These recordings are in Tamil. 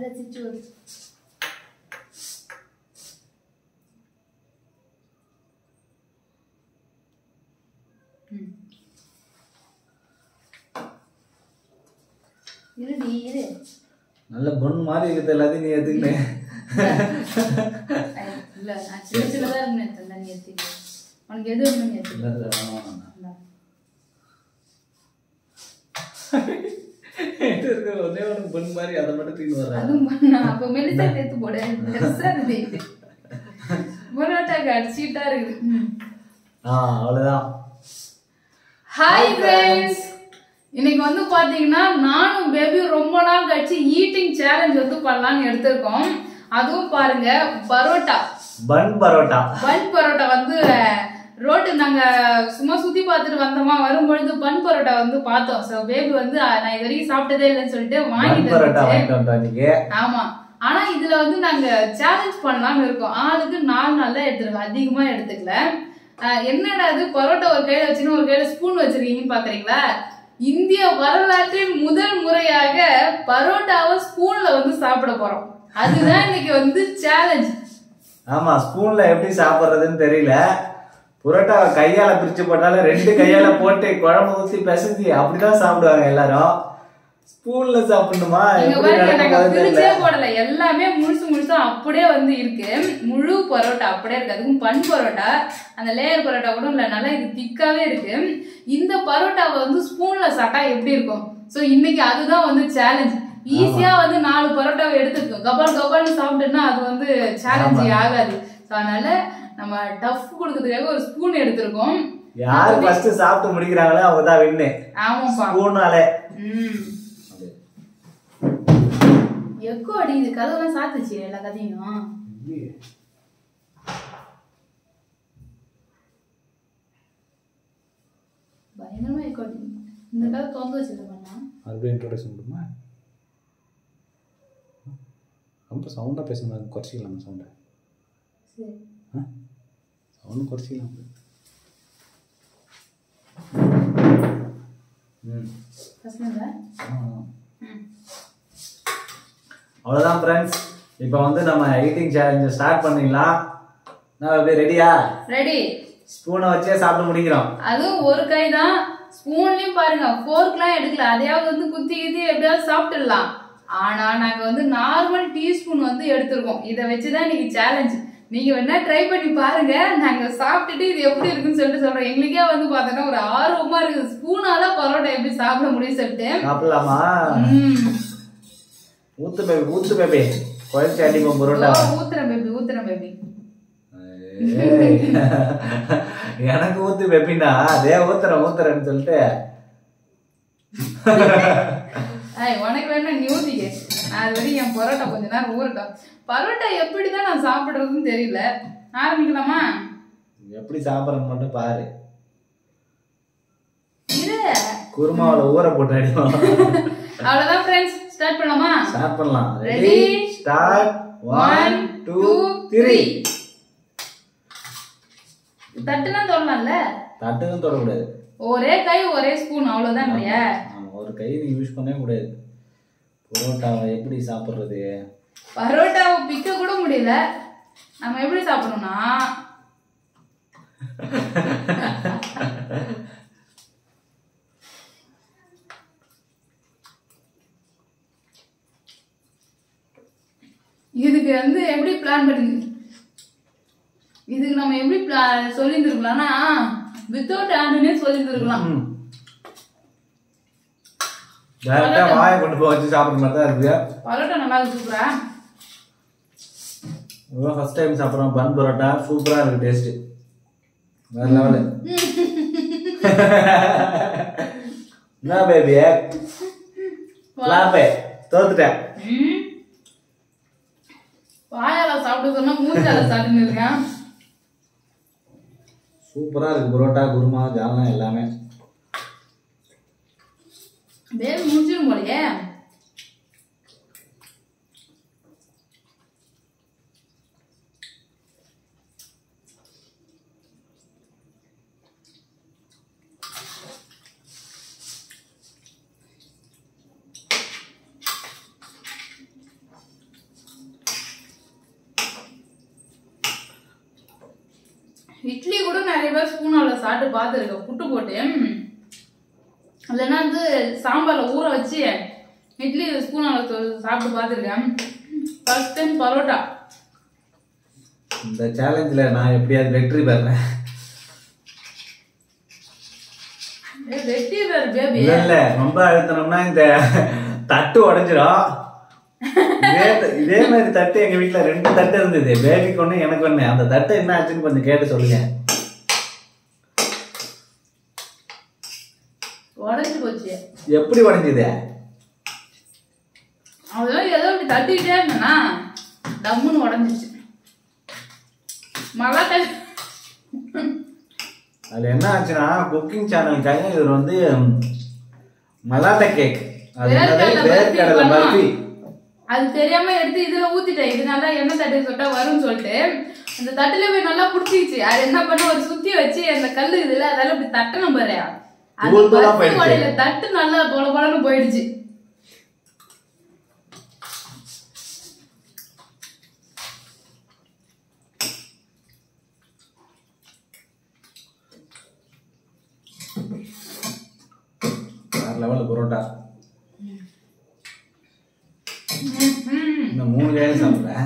ரசிச்சு ஒரு ம். இருடி இரு நல்ல பொன் மாதிரி இருக்கிறது எல்லாத்தையும் நீ எடுத்துக்கினேன் ஐ, இல்ல நான் சின்ன சின்னதா இருக்குன்னு எடுத்தேன் நீ எடுத்துக்க உனக்கு எது வேணும்னு எடுத்துக்க இந்தா. இருக்கிற ஒரே ஒரு பொன் மாதிரி அதை மட்டும் தூக்கி வர்றேன் அதுவும் பண்ணா அப்ப மெலிசா சேர்த்து போட பெருசா இருக்குது இது பரோட்டாக்கு அடிச்சுட்டா இருக்குது ம். ஆ அவ்வளவுதான் ஹாய் ஃப்ரெண்ட்ஸ் இன்னைக்கு வந்து பாத்தீங்கன்னா நானும் பேபி ரொம்ப நாள் கழிச்சு ஈட்டிங் சேலஞ்ச் வந்து பண்ணலாம்னு எடுத்திருக்கோம் அதுவும் பாருங்க பரோட்டா பன் பரோட்டா பன் பரோட்டா வந்து ரோட்டு நாங்க சும்மா சுத்தி பார்த்துட்டு வந்தோமா வரும்பொழுது பன் பரோட்டா வந்து பார்த்தோம் ஸோ பேபி வந்து அஹ், நான் இது வரைக்கும் சாப்பிட்டதே இல்லைன்னு சொல்லிட்டு பன் வாங்கிட்டு பரோட்டா வந்துச்சு. வாங்கிட்டு வந்தோம் இன்னைக்கு ஆமா ஆனா இதுல வந்து நாங்க சேலஞ்ச் பண்ணலாம்னு இருக்கோம் ஆளுக்கு நாலு நாள் தான் எடுத்துருக்கோம் அதிகமா எடுத்துக்கல ஆஹ் என்னடா அது பரோட்டா ஒரு கையில வச்சுன்னு ஒரு கையில ஸ்பூன் வச்சிருக்கீங்கன்னு பாக்குறீங்களா இந்திய வரலாற்றில் முதல் முறையாக பரோட்டாவை ஸ்பூன்ல வந்து சாப்பிட போறோம் அதுதான் இன்னைக்கு வந்து சேலஞ்ச் ஆமா ஸ்பூன்ல எப்படி சாப்பிடுறதுன்னு தெரியல புரோட்டா கையால பிரிச்சு போட்டாலும் ரெண்டு கையால போட்டு குழம்பு ஊத்தி பிசைஞ்சு அப்படிதான் சாப்பிடுவாங்க எல்லாரும் ஸ்பூன்ல சாப்பிடணுமா இங்க எப்படி பாருங்க நாங்க நடக்கும் தெரியல பிரிச்சே போடல எல்லாமே முழுசு முழுசா அப்படியே வந்து இருக்கு முழு பரோட்டா அப்படியே இருக்கு அதுவும் பன் பரோட்டா அந்த லேயர் பரோட்டா கூட இல்ல நல்லா இது திக்காவே இருக்கு இந்த பரோட்டாவை வந்து ஸ்பூன்ல சாப்பிட்டா எப்படி இருக்கும் சோ இன்னைக்கு அதுதான் வந்து சேலஞ்ச் ஈஸியா வந்து நாலு பரோட்டாவை எடுத்துக்கும் கபால் கபால்னு சாப்பிட்டோம்னா அது வந்து சேலஞ்ச் ஆகாது ஸோ அதனால நம்ம டஃப் கொடுக்கறதுக்காக ஒரு ஸ்பூன் எடுத்திருக்கோம் யாரு ஃபர்ஸ்ட் சாப்பிட்டு முடிக்கிறாங்களோ அவங்க தான் வின்னு ஆமாப்பா ஸ்பூனாலே ம் எக்கோ அடி இது கதவுலாம் சாத்துச்சு எல்லா கதையும் பயங்கரமா எக்கோ அடி இந்த கதை திறந்து வச்சிருக்க பண்ணா மறுபடியும் இன்ட்ரோடக்ஷன் பண்ணுமா ரொம்ப சவுண்டாக பேசுங்க குறைச்சிக்கலாம் சவுண்டை சரி சவுண்டு குறைச்சிக்கலாம் ம் ஃபர்ஸ்ட் இருந்தா ம் அவ்வளோதான் ஃப்ரெண்ட்ஸ் இப்போ வந்து நம்ம எயிட்டிங் சேலஞ்சை ஸ்டார்ட் பண்ணிடலாம் நான் அப்படியே ரெடியா ரெடி ஸ்பூனை வச்சே சாப்பிட்டு முடிக்கிறோம் அதுவும் ஒரு கை தான் ஸ்பூன்லயும் பாருங்க ஃபோர்க்லாம் எடுக்கல அதையாவது வந்து குத்தி குத்தி எப்படியாவது சாப்பிட்டுடலாம் ஆனா நாங்க வந்து நார்மல் டீஸ்பூன் வந்து எடுத்திருக்கோம் இதை வச்சுதான் இன்னைக்கு சேலஞ்ச் நீங்க வேணா ட்ரை பண்ணி பாருங்க நாங்க சாப்பிட்டுட்டு இது எப்படி இருக்குன்னு சொல்லிட்டு சொல்றோம் எங்களுக்கே வந்து பார்த்தோன்னா ஒரு ஆர்வமா இருக்குது ஸ்பூனால பரோட்டா எப்படி சாப்பிட முடியும் சொல்லிட்டு சாப்பிடலாமா ம். ஊத்து பேபி ஊத்து பேபி குழச்சி அடிப்போம் புரோட்டா ஓ, ஊத்துறேன் பேபி ஊத்துறேன் பேபி ஏய். எனக்கு ஊத்து பேபின்னா அதே ஊத்துறேன் ஊத்துறேன்னு சொல்லிட்டு ஐய் உனக்கு வேணா நீ ஊத்திக்க நான் அது வரைக்கும் என் பரோட்டா கொஞ்ச நேரம் ஊறட்டும் பரோட்டா எப்படிதான் நான் சாப்பிடுறதுன்னு தெரியல ஆரம்பிக்கலாமா எப்படி சாப்பிட்றேன்னு மட்டும் பாரு இரு குருமாவில் ஊற போட்டு அடிப்போம் அவ்வளவுதான் ஃப்ரெண்ட்ஸ் ஸ்டார்ட் பண்ணலாமா ஸ்டார்ட் பண்ணலாம் Ready? Ready start one two three தட்டுலாம் தொடலாம்ல தட்டுக்கும் தொடக்கூடாது ஒரே கை ஒரே ஸ்பூன் அவ்வளவுதான் இல்லையா ஆமா, ஒரு கை நீ யூஸ் பண்ணவே கூடாது புரோட்டாவை எப்படி சாப்பிட்றது பரோட்டாவை பிக்க கூட முடியல நம்ம எப்படி சாப்பிடணும்னா இதுக்கு வந்து எப்படி பிளான் பண்ணி இதுக்கு நம்ம எப்படி பிளான் சொல்லியிருந்துருக்கலாம்னா வித்தவுட் ஆண்டுனே சொல்லியிருந்துருக்கலாம் டேரக்டா வாயை கொண்டு போய் வச்சு சாப்பிட்ற மாதிரி தான் இருக்கு பரோட்டா நல்லா இருக்கு சூப்பரா இவன் ஃபர்ஸ்ட் டைம் சாப்பிட்றோம் பன் பரோட்டா சூப்பரா இருக்கு டேஸ்ட் வேற லெவலு என்ன பேபி லாப்பே தோத்துட்டேன் ம். வாயால சாப்பிட்டு சொன்னா மூஞ்சால சாப்பிட்டு இருக்கேன் சூப்பரா இருக்கு புரோட்டா குருமா ஜாலனா எல்லாமே பேபி முடிச்சிடும் போலயே இட்லி கூட நிறைய பேர் ஸ்பூனால சாப்பிட்டு பார்த்துருக்கேன் புட்டு போட்டு ம். இல்லைன்னா வந்து சாம்பார்ல ஊற வச்சு இட்லி ஸ்பூனால சாப்பிட்டு பார்த்துருக்கேன் ஃபர்ஸ்ட் டைம் பரோட்டா இந்த சேலஞ்சில் நான் எப்படியாவது வெற்றி பெறேன் ஏ, வெட்டி வேறு பேபி இல்ல இல்ல ரொம்ப அழுத்தணும்னா இந்த தட்டு உடைஞ்சிரும் இதே இதே மாதிரி தட்டு எங்க வீட்ல ரெண்டு தட்டு இருந்தது பேபிக்கு ஒண்ணு எனக்கு ஒண்ணு அந்த தட்டு என்ன ஆச்சுன்னு கொஞ்சம் கேட்டு சொல்லுங்க உடஞ்சி போச்சு எப்படி உடைஞ்சது அதெல்லாம் ஏதோ இப்படி தட்டிக்கிட்டே இருந்தேனா டம்முன்னு உடஞ்சிச்சு மழை கை அது என்ன ஆச்சுன்னா குக்கிங் சேனலுக்காக இவர் வந்து மலாட்டை கேக் அது என்னது வேர்க்கடலை வேர்க்கடலை பர்ஃபி பர்ஃபி அது தெரியாம எடுத்து இதுல ஊத்திட்டேன் இதனால எண்ணெய் தட்டு சொட்டா வரும்னு சொல்லிட்டு அந்த தட்டுல போய் நல்லா புடிச்சிச்சு அது என்ன பண்ண ஒரு சுத்தி வச்சு அந்த கல்லு இதுல அதெல்லாம் இப்படி தட்டணும் பாரு அந்த தூள் தூளா பருப்பு போயிடுச்சு. வடையில தட்டு நல்லா பொல பொலன்னு போயிடுச்சு வேற லெவலில் பரோட்டா ம். இந்த மூணு கையில சாப்பிட்றேன்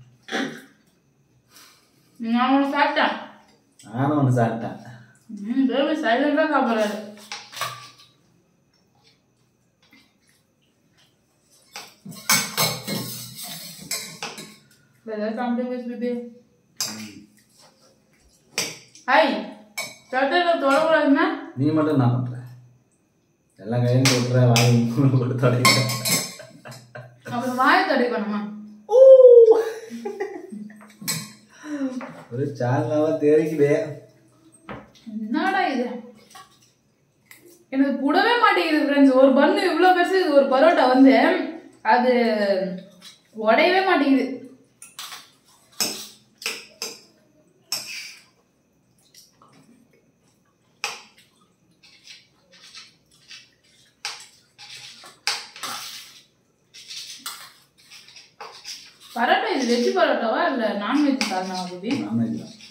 நான் ஒண்ணு சாப்பிட்டேன் நானும் ஒன்று சாப்பிட்டேன் ம் பேபி சைலண்டா சாப்பிடுறாரு Better something with baby. Hi சட்டையில் தொடக்கூடாதுன்னா நீ மட்டும் என்ன பண்ற எல்லா கையும் போட்டுற வாய் போட்டு தொடங்கிட்ட அப்புறம் வாயை தடை பண்ணுமா ஒரு சேனலாவா தெரிக்குதே என்னடா இது எனக்கு புடவே மாட்டேங்குது ஃப்ரெண்ட்ஸ் ஒரு பண்ணு இவ்வளோ பெருசு இது ஒரு பரோட்டா வந்து அது உடையவே மாட்டேங்குது பரோட்டா இது வெஜ் பரோட்டாவா இல்லை நான்வெஜ் காரணமா பேபி நான்வெஜ் தான்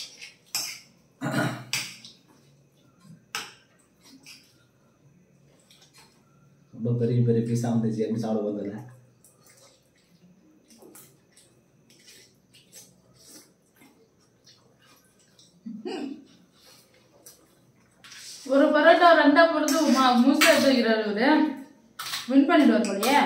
ரொம்ப பெரிய பெரிய பீஸா வந்துச்சு எப்படி சாப்பிட வந்ததில்ல ஒரு பரோட்டா ரெண்டா பொறுத்து முழுசா எடுத்து வைக்கிறாரு இவரு வின் பண்ணிட்டு போலயே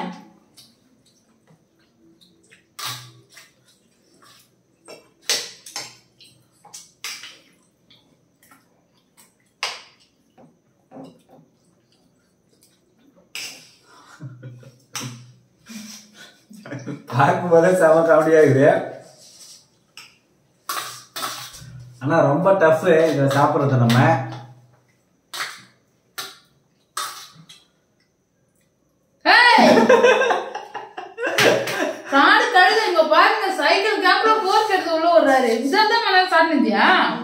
பார்க்கும் போதே செம காமெடியா இருக்குது ஆனா ரொம்ப டஃப் இதை சாப்பிட்றது நம்ம ஏய்! காடு கழுது இங்க பாருங்க சைக்கிள் கேப்ல போர்க் எடுத்து உள்ள விடுறாரு இதான் தான் மேல சாப்பிட்டியா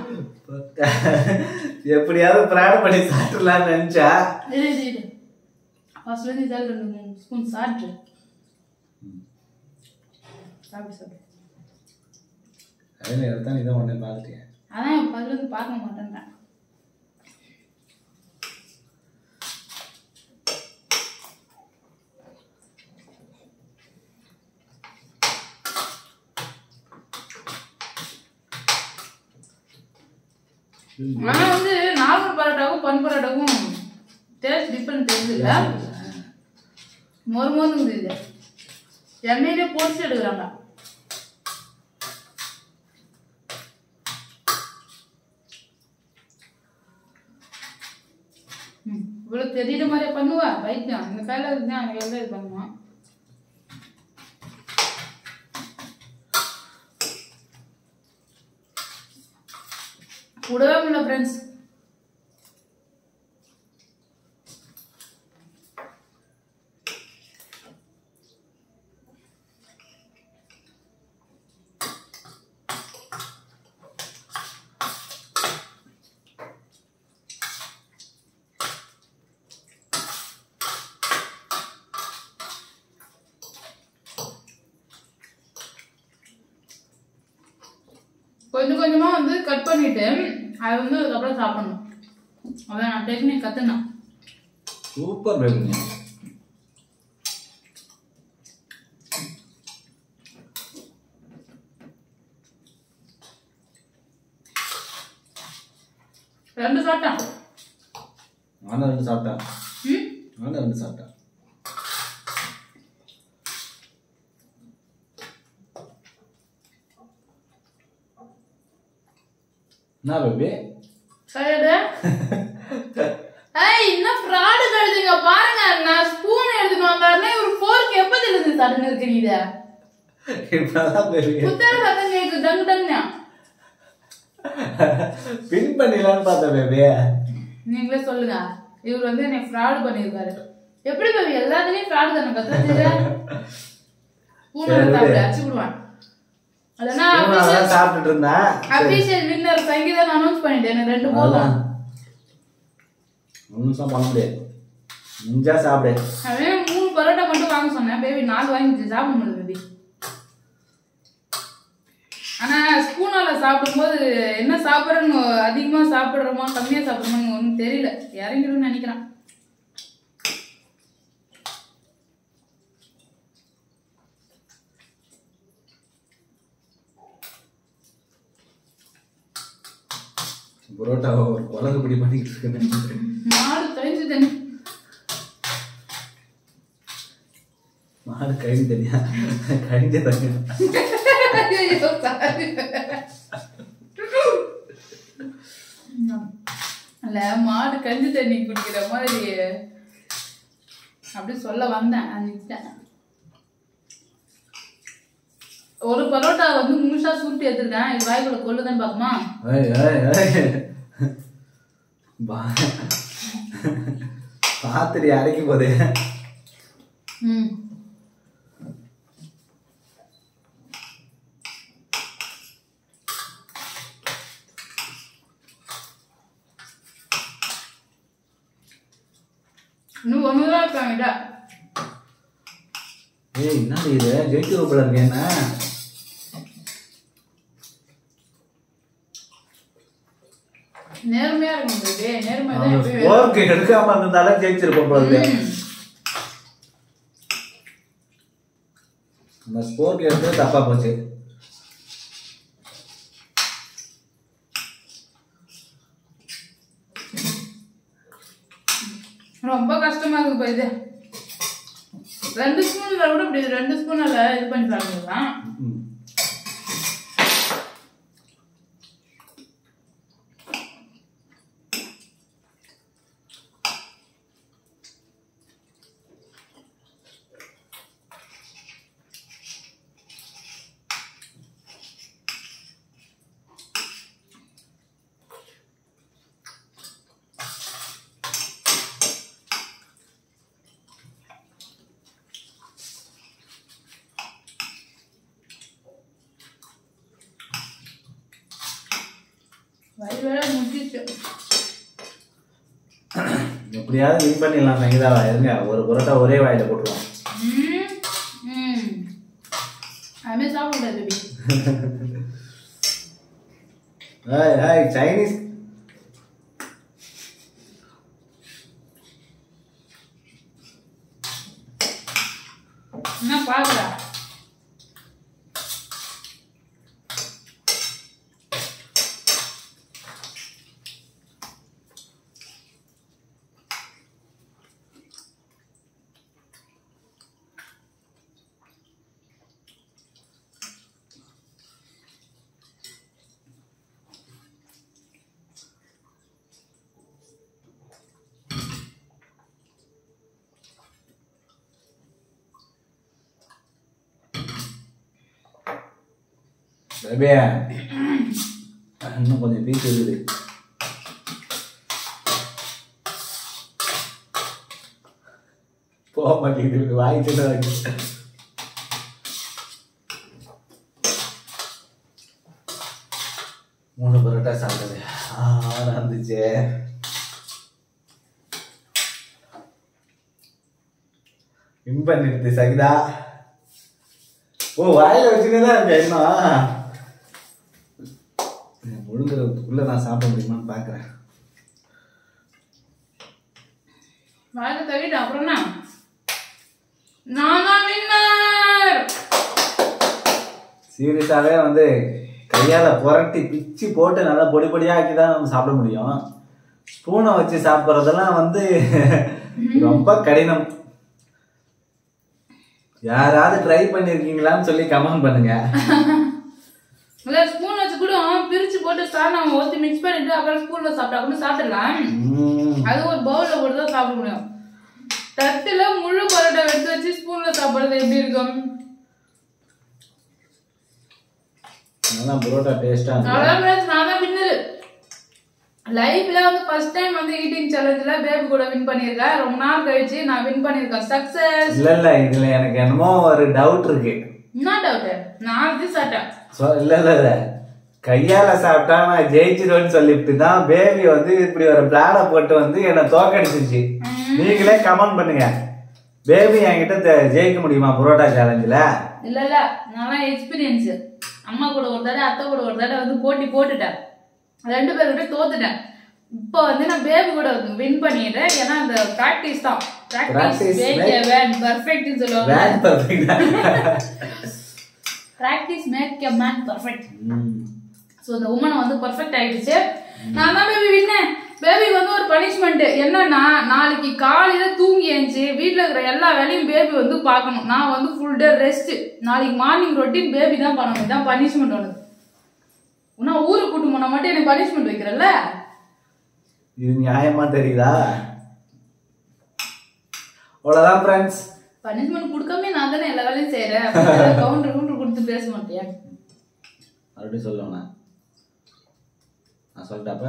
எப்படியாவது பிராணம் பண்ணி சாப்பிடலாம்னு நினைச்சா இரு இரு இரு ஃபர்ஸ்ட்ல இருந்து இதால ரெண்டு மூணு ஸ்பூன் சாப்பிட்டு சாப்பிடு சாப்பிடு கையில் எடுத்தா இதை உடனே பார்த்துட்டேன் அதான் என் பதில இருந்து பார்க்க மாட்டேன்றேன் ஆனா வந்து நார்மல் பரோட்டாவும் பன் பரோட்டாவும் டேஸ்ட் டிஃப்ரெண்ட் தெரியுதுல்ல மொறு மொறுங்குது இது எண்ணெயிலே பொரிச்சு எடுக்கிறாங்க ம், இவ்வளவு தெரியுற மாதிரியே பண்ணுவா வைத்தியம் இந்த கையில இருந்தா அந்த கையில இது பண்ணுவான் கூடவே முடியல ஃப்ரெண்ட்ஸ் கொஞ்சம் கொஞ்சமா வந்து கட் பண்ணிட்டு அதை வந்து அதுக்கப்புறம் சாப்பிடணும் அதான் நான் டெக்னிக் கற்றுனேன் சூப்பர் பேபிங்க ரெண்டு சாப்பிட்டேன் நானும் ரெண்டு சாப்பிட்டேன் ம் நானும் ரெண்டு சாப்பிட்டேன் என்ன பேபி சரியாடு ஏய் என்ன ஃப்ராடு கழுதுங்க பாருங்க நான் ஸ்பூன் எடுத்துட்டு வந்தாருன்னா இவர் ஃபோர்க் எப்போதுல இருந்து சடங்கு இருக்கிறீங்க இப்பதான் பேபி புத்தக சத்தம் கேக்கு டங்கு டங்னா பின் பண்ணிடலான்னு பார்த்தேன் பேபி நீங்களே சொல்லுங்க இவர் வந்து என்னை ஃப்ராடு பண்ணியிருக்காரு எப்படி பேபி எல்லாத்துலயும் ஃப்ராடு தானே கத்துறது பூனை சாப்பிட அடிச்சு விடுவான் அதெல்லாம் அதான் சாப்பிட்டுட்டு இருந்தேன் அபிஷியல் வின்னர் சங்கீதம் அனௌன்ஸ் பண்ணிட்டேன் எனக்கு ரெண்டு போதும் அதான். ஒண்ணும் நிமிஷம் பண்ண முடியாது முடிஞ்சா சாப்பிடு அவன் மூணு பரோட்டா மட்டும் வாங்க சொன்னேன் பேபி நாலு வாங்கிச்சு சாப்பிட முடியல பேபி ஆனா ஸ்பூனால சாப்பிடும்போது என்ன சாப்பிட்றோன்னு அதிகமா சாப்பிடுறோமா கம்மியா சாப்பிடுறோமோ ஒன்றும் தெரியல இறங்கிடும்னு நினைக்கிறேன் புரோட்டா ஒரு குழந்தை பிடி பண்ணிக்கிட்டு இருக்கேன் மாடு கழிஞ்சு தண்ணி மாடு கழிஞ்சு தனியா கழிஞ்ச தனியா ஐயோ, sorry. இல்ல மாடு கஞ்சி தண்ணி குடிக்கிற மாதிரி அப்படி சொல்ல வந்தேன் அது நிறுத்திட்டேன். ஒரு பரோட்டா வந்து முழுசா சுட்டு எடுத்துருக்கேன் இது வாய்க்குள்ள கொள்ளுதான் பாக்குமா ஏய், ஏய், ஏய். பா- பாத்திரி அரைக்கும் போது ம் இன்னும் ஒண்ணுதான் இருக்காங்க ஏய் என்ன இது ஜெயிச்சு ரூபாய் இருக்கு என்ன நேர்மையா இருக்கும் பேபி நேர்மை தான் அந்த எப்பயும் போர்க்கு எடுக்காம இருந்திருந்தாலே ஜெயிச்சிருப்போம் போது ம். அந்த ஸ்போர்க் எடுத்து தப்பா போச்சு ரொம்ப கஷ்டமா இருக்கு இப்போ இது ரெண்டு ஸ்பூன்ல கூட இப்படி ரெண்டு ஸ்பூனால இது பண்ணி சாப்பிடலாம் ம். வயிறு வேற முட்டிச்சு எப்படியாவது வின் பண்ணிடலாம் சங்கீதாவா இருங்க ஒரு புரோட்டா ஒரே வாயில போட்டுருவோம் ம் ம் அதுமாதிரி சாப்பிடக்கூடாது பேபி ஏய் ஏய் சைனீஸ் என்ன பாக்குறா பேபி இன்னும் கொஞ்சம் பீஸ் இருக்குது போக மாட்டேங்குது வாய் சின்ன மூணு பரோட்டா சாப்பிட்டது ஆ இருந்துச்சு வின் பண்ணிடுது சகிதா ஓ வாயில வச்சுட்டு தான் இருக்கேன் இன்னும் முழு விழுங்குறதுக்குள்ள நான் சாப்பிட முடியுமான்னு பார்க்குறேன் வாயில தள்ளிட்டு அப்புறம் என்ன நான் தான் வின்னர் சீரியஸாகவே வந்து கையால் புரட்டி பிச்சு போட்டு நல்லா பொடி பொடியாக ஆக்கி தான் நம்ம சாப்பிட முடியும் ஸ்பூனை வச்சு சாப்பிட்றதெல்லாம் வந்து ரொம்ப கடினம் யாராவது ட்ரை பண்ணியிருக்கீங்களான்னு சொல்லி கமெண்ட் பண்ணுங்க இல்ல ஸ்பூன் வச்சு கூட பிரிச்சு போட்டு ஸ்டார் நம்ம ஊற்றி மிக்ஸ் பண்ணிட்டு அப்புறம் ஸ்பூன்ல சாப்பிட்டா கூட சாப்பிடலாம் ம், அது ஒரு பவுல்ல போட்டு தான் சாப்பிட முடியும் தட்டுல முழு பரோட்டா எடுத்து வச்சு ஸ்பூன்ல சாப்பிடுறது எப்படி இருக்கும் நல்லா புரோட்டா டேஸ்டாக இருந்தது அதான் friends, நான் தான் வின்னர் லைஃப்ல வந்து ஃபர்ஸ்ட் டைம் வந்து ஈட்டிங் சேலஞ்சில் பேபி கூட வின் பண்ணியிருக்கேன் ரொம்ப நாள் கழிச்சு நான் வின் பண்ணியிருக்கேன் சக்சஸ் இல்ல இல்ல இதுல எனக்கு என்னமோ ஒரு டவுட் இருக்கு என்ன டவுட் நான் இது சாப்பிட்டேன் So, இல்ல இல்ல இல்ல கையால சாப்பிட்டா நான் ஜெயிச்சிருவேன்னு சொல்லிட்டு தான் பேபி வந்து இப்படி ஒரு பிளான போட்டு வந்து என்னை தோக்கடிச்சிருச்சு நீங்களே கமெண்ட் பண்ணுங்க பேபி என்கிட்ட தெ- ஜெயிக்க முடியுமா புரோட்டா சேலஞ்சில் இல்ல இல்ல நல்லா எக்ஸ்பீரியன்ஸ் அம்மா கூட ஒரு தடவை அத்தை கூட ஒரு தடவை வந்து போட்டி போட்டுட்டேன் ரெண்டு பேர்கிட்ட தோத்துட்டேன் இப்போ வந்து நான் பேபி கூட வின் பண்ணிடுறேன் ஏன்னா அந்த பிராக்டிஸ் தான் Practice practice make a man பர்ஃபெக்ட்னு சொல்லுவாங்க வேன் பர்ஃபெக்டா practice make a man perfect so இந்த உமனை வந்து பர்ஃபெக்ட் ஆயிடுச்சு நான் தான் பேபி வின்னேன் பேபிக்கு வந்து ஒரு பனிஷ்மெண்ட் என்னன்னா நாளைக்கு காலையில தூங்கி எழுந்துச்சு வீட்டில் இருக்கிற எல்லா வேலையும் பேபி வந்து பார்க்கணும் நான் வந்து ஃபுல் டே ரெஸ்ட் நாளைக்கு மார்னிங் ரொட்டீன் பேபி தான் பண்ணணும் இதான் பனிஷ்மெண்ட் உனக்கு உன்னா ஊருக்கு கூட்டு போனா மட்டும் எனக்கு பனிஷ்மெண்ட் வைக்கிறல்ல இது நியாயமா தெரியுதா அவ்வளோதான் ஃப்ரெண்ட்ஸ் பனிஷ்மெண்ட் கொடுக்காம நான் தானே எல்லா வேலையும் செய்யறேன் கவுண்டர் கவுண்டர் கொடுத்து பேச மாட்டியா மறுபடியும் சொல்லுவேண்ணா நான் சொல்லிட்டாப்ப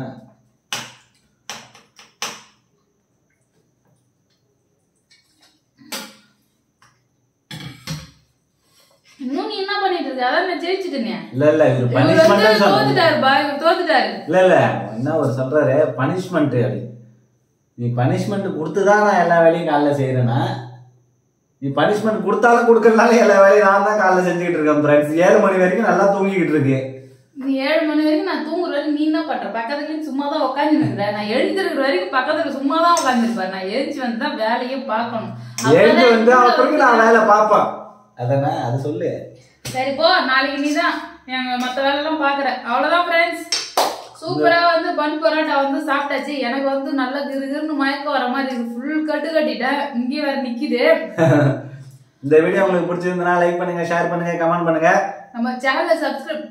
இன்னும் நீ என்ன பண்ணிட்டு இருக்க அதான் நான் ஜெயிச்சுட்டேனே இல்ல இல்ல இது இவர் வந்து பனிஷ்மெண்ட் சொல்லுங்க தோத்துட்டாரு பா இவர் தோத்துட்டாரு இல்ல இல்ல என்ன ஒரு சொல்றாரு பனிஷ்மெண்ட் அப்படி நீ பனிஷ்மெண்ட் கொடுத்துதான் நான் எல்லா வேலையும் காலைல செய்யறேன்னா நீ பனிஷ்மெண்ட் கொடுத்தாலும் கொடுக்கறனால எல்லா வேலையும் நான் தான் காலைல செஞ்சுக்கிட்டு இருக்கேன் ஃப்ரெண்ட்ஸ் ஏழு மணி வரைக்கும் நல்லா தூங்கிக்கிட்டு இருக்கு நீ ஏழு மணி வரைக்கும் நான் தூங்குற வரைக்கும் நீ என்ன பண்ற பக்கத்துல சும்மா தான் உட்காந்து இருக்கிற நான் எழுந்திருக்கிற வரைக்கும் பக்கத்துல சும்மா தான் உட்காந்துருப்பேன் நான் எழுச்சி வந்து தான் வேலையே பார்க்கணும் எழுந்து வந்து அப்பதான் அப்புறம் நான் வேலை பார்ப்பேன் அதானே அது சொல்லு சரி போ நாளைக்கு நீ தான் எங்க மத்த வேலை எல்லாம் பாக்குற அவ்வளவுதான் ஃப்ரெண்ட்ஸ் சூப்பரா வந்து பன் பரோட்டா வந்து சாப்பிட்டாச்சு எனக்கு வந்து நல்ல கிருகிருன்னு மயக்கம் வர மாதிரி இருக்கு ஃபுல் கட்டு கட்டிட்டேன் இங்கேயே வேற நிக்குது இந்த வீடியோ உங்களுக்கு பிடிச்சிருந்தனா லைக் பண்ணுங்க ஷேர் பண்ணுங்க கமெண்ட் பண்ணுங்க நம்ம சேனலை சப்ஸ்கிரைப்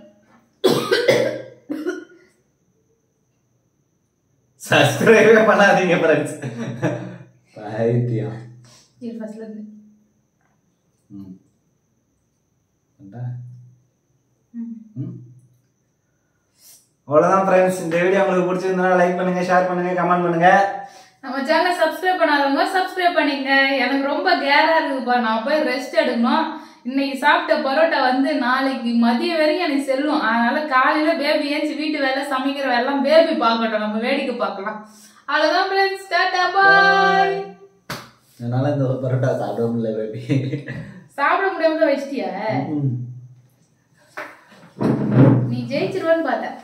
சப்ஸ்கிரைபே பண்ணாதீங்க ஃப்ரெண்ட்ஸ் பைத்தியம் இது ஃபர்ஸ்ட்ல இருந்து ம் வந்தா? ம். ம். அவ்வளவுதான் ஃப்ரெண்ட்ஸ் இந்த வீடியோ உங்களுக்கு பிடிச்சிருந்தா லைக் பண்ணுங்க ஷேர் பண்ணுங்க கமெண்ட் பண்ணுங்க நம்ம சேனலை சப்ஸ்கிரைப் பண்ணாதவங்க சப்ஸ்கிரைப் பண்ணிக்கங்க எனக்கு ரொம்ப கேரா இருக்குப்பா நான் போய் ரெஸ்ட் எடுக்கணும் இன்னைக்கு சாப்பிட்ட பரோட்டா வந்து நாளைக்கு மதியம் வரைக்கும் எனக்கு செல்லும் அதனால காலையில பேபி ஏஞ்சி வீட்டு வேலை சமைக்கிற வேலை எல்லாம் பேபி பார்க்கட்டும் நம்ம வேடிக்கை பார்க்கலாம் அவ்வளவுதான் ஃப்ரெண்ட்ஸ் டாடா பாய் என்னால இந்த ஒரு பரோட்டா சாப்பிட முடியல பேபி சாப்பிட முடியாம தான் வச்சிட்டியா நீ ஜெயிச்சிருவேன்னு பார்த்தேன்